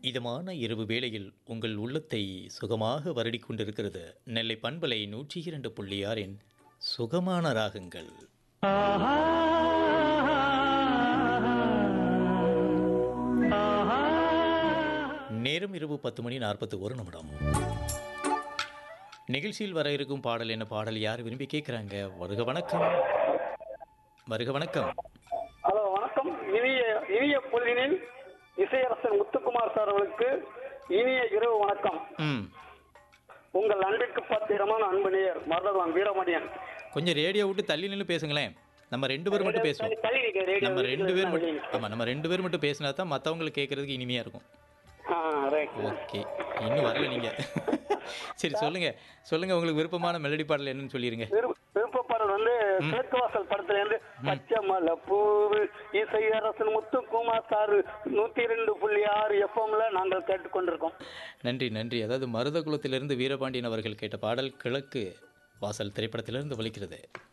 இதமான இரவு வேளையில் உங்கள் உள்ளத்தை சுகமாக வருடிக் கொண்டிருக்கிறது நெல்லை பண்பலை நூற்றி இரண்டு புள்ளி ஆறின் சுகமான ராகங்கள் நேரம் இரவு பத்து மணி நாற்பத்தி ஒரு நிமிடம் நிகழ்ச்சியில் வர இருக்கும் பாடல் என்ன பாடல் யார் விரும்பி கேட்குறாங்க வருக வணக்கம் வருக வணக்கம் ஹலோ வணக்கம் இனிய இனிய பொழுதினில் இசையரசன் முத்துக்குமார் சார் அவர்களுக்கு இனிய இரவு வணக்கம் ம் உங்கள் அன்பிற்கு பத்திரமான அன்பு நேயர் மருதகுலம் வீரமணியன் கொஞ்சம் ரேடியோ விட்டு தள்ளி நின்று பேசுங்களேன் நம்ம ரெண்டு பேர் மட்டும் பேசுவோம் தள்ளி நிக்க ரேடியோ நம்ம ரெண்டு பேர் மட்டும் வெளியே. ஆமாம் நம்ம ரெண்டு பேர் மட்டும் பேசினா தான் மற்றவங்களுக்கு கேட்குறதுக்கு இனிமையாக இருக்கும் ஆ ரைட் ஓகே இன்னும் வரல நீங்கள் சரி சொல்லுங்கள் சொல்லுங்கள் உங்களுக்கு விருப்பமான மெலடி பாடல் என்னன்னு சொல்லிடுங்க விருப்ப விருப்பப்பாடல் வந்து சேத்துவாசல் படத்துல இருந்து பச்சை மலை பூவு இசையரசன் முத்துக்குமார் சார் நூத்தி ரெண்டு புள்ளி ஆறு எஃப்எம்ல நாங்கள் கேட்டுக்கொண்டிருக்கோம் நன்றி நன்றி அதாவது மருதகுலத்திலிருந்து வீரபாண்டியன் அவர்கள் கேட்ட பாடல் கிழக்கு வாசல் திரைப்படத்திலிருந்து ஒலிக்கிறது